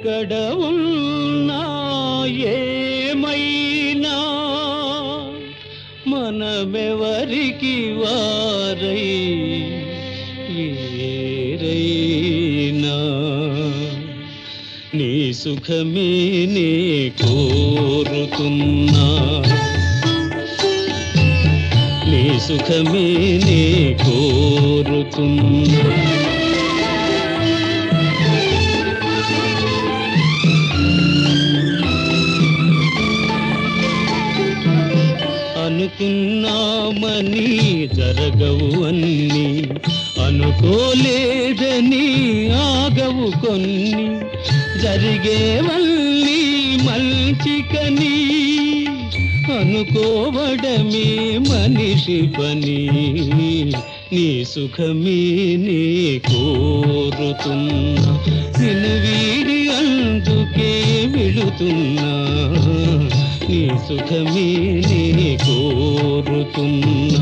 ఎక్కడ ఉన్నా ఏమైనా మనమెవరికి వారై వేరైనా నీ సుఖమే నే కోరుతున్నా నీ సుఖమే నే కోరుతున్నా అనుకున్నామని జరగవు అన్ని అనుకోలేదని ఆగవు కొన్ని జరిగేవల్లి మంచికని అనుకోవడమే మనిషి పని నీ సుఖమే నీ కోరుతున్నా నిన్ను వీడి అందుకే వెళుతున్నా నీ సుఖమే నీ కోరుతున్నా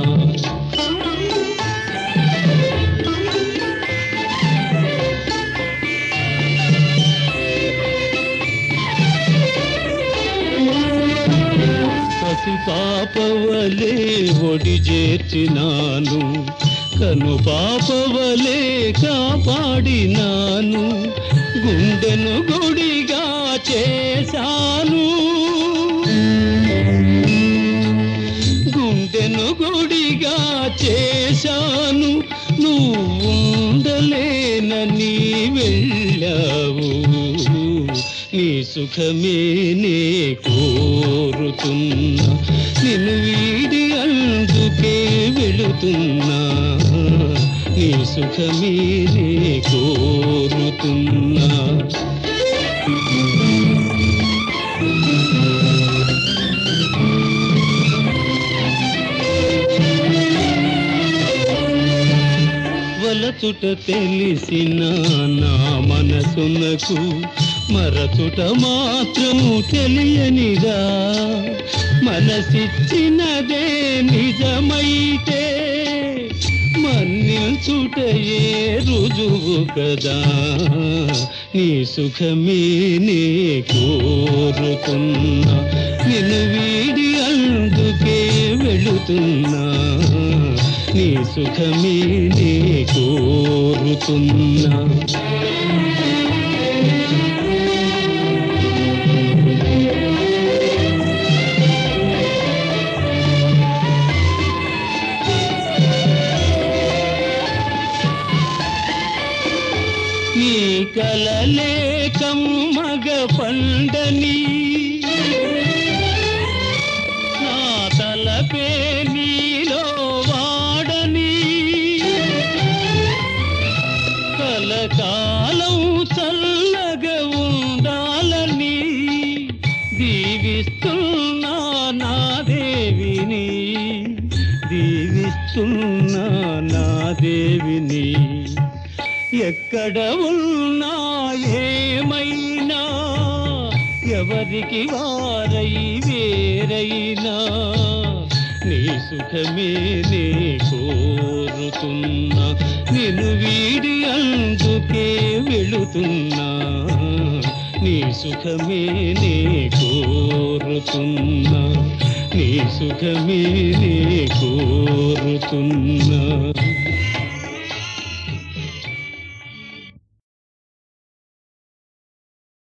పసి పాపవలే ఒడి చేర్చినాను కను పాపవలే కాపాడినాను గుండెను గుడిగా చేశాను గుండెను గుడిగా చేశాను నువ్వు ఉండలేనని వెళ్ళావు నీ సుఖమే నే కోరుతున్నా నిన్ను వీడి అందుకే వెళుతున్నా నీ సుఖమే నే కోరుతున్నా వలచుట తెలిసిన నా మనసునకు మరచుట మాత్రం తెలియనిదా మనసిచ్చినదే నిజమైతే మన్నిల్చుటయే రుజువు కదా నీ సుఖమే నే కోరుతున్నా నిన్ను వీడి అందుకే వెళుతున్నా నీ సుఖమే నే కోరుతున్నా నీ కలలే కమ్మగ పండని నా తలపే నీలో వాడని కలకాలం చల్లగా ఉండాలని దీవిస్తున్నా నా దేవిని దీవిస్తున్నా నా దేవిని ఎక్కడ ఉన్నా ఏమైనా ఎవరికి వారై వేరైనా నీ సుఖమే నే కోరుతున్నా నిన్ను వీడి అందుకే వెళుతున్నా నీ సుఖమే నే కోరుతున్నా నీ సుఖమే నే కోరుతున్నా